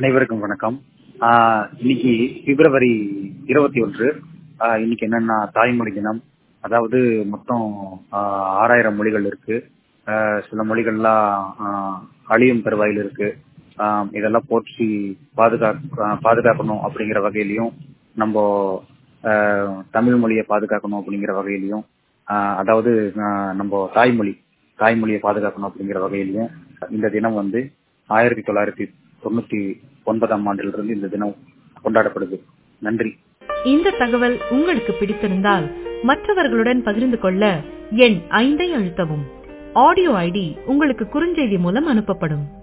அனைவருக்கும் வணக்கம் ஆஹ் இன்னைக்கு பிப்ரவரி இருபத்தி ஒன்று ஆஹ் இன்னைக்கு என்னன்னா தாய்மொழி தினம் அதாவது மொத்தம் ஆஹ் ஆறாயிரம் மொழிகள் இருக்கு ஆஹ் சில மொழிகள்லாம் ஆஹ் அழியும் தருவாயில் இருக்கு ஆஹ் இதெல்லாம் போற்றி பாதுகா ஆஹ் பாதுகாக்கணும் அப்படிங்கிற வகையிலையும் நம்ம ஆஹ் தமிழ் மொழியை பாதுகாக்கணும் அப்படிங்கிற வகையிலையும் ஆஹ் அதாவது ஆஹ் நம்ம தாய்மொழி தாய்மொழியை பாதுகாக்கணும் அப்படிங்கிற வகையிலையும் இந்த தினம் வந்து ஆயிரத்தி தொள்ளாயிரத்தி தொண்ணூத்தி ஒன்பதாம் ஆண்டிலிருந்து இந்த தினம் கொண்டாடப்படுது நன்றி இந்த தகவல் உங்களுக்கு பிடித்திருந்தால் மற்றவர்களுடன் பகிர்ந்து கொள்ள எண் ஐந்தை அழுத்தவும் ஆடியோ ஐடி உங்களுக்கு குறுஞ்செய்தி மூலம் அனுப்பப்படும்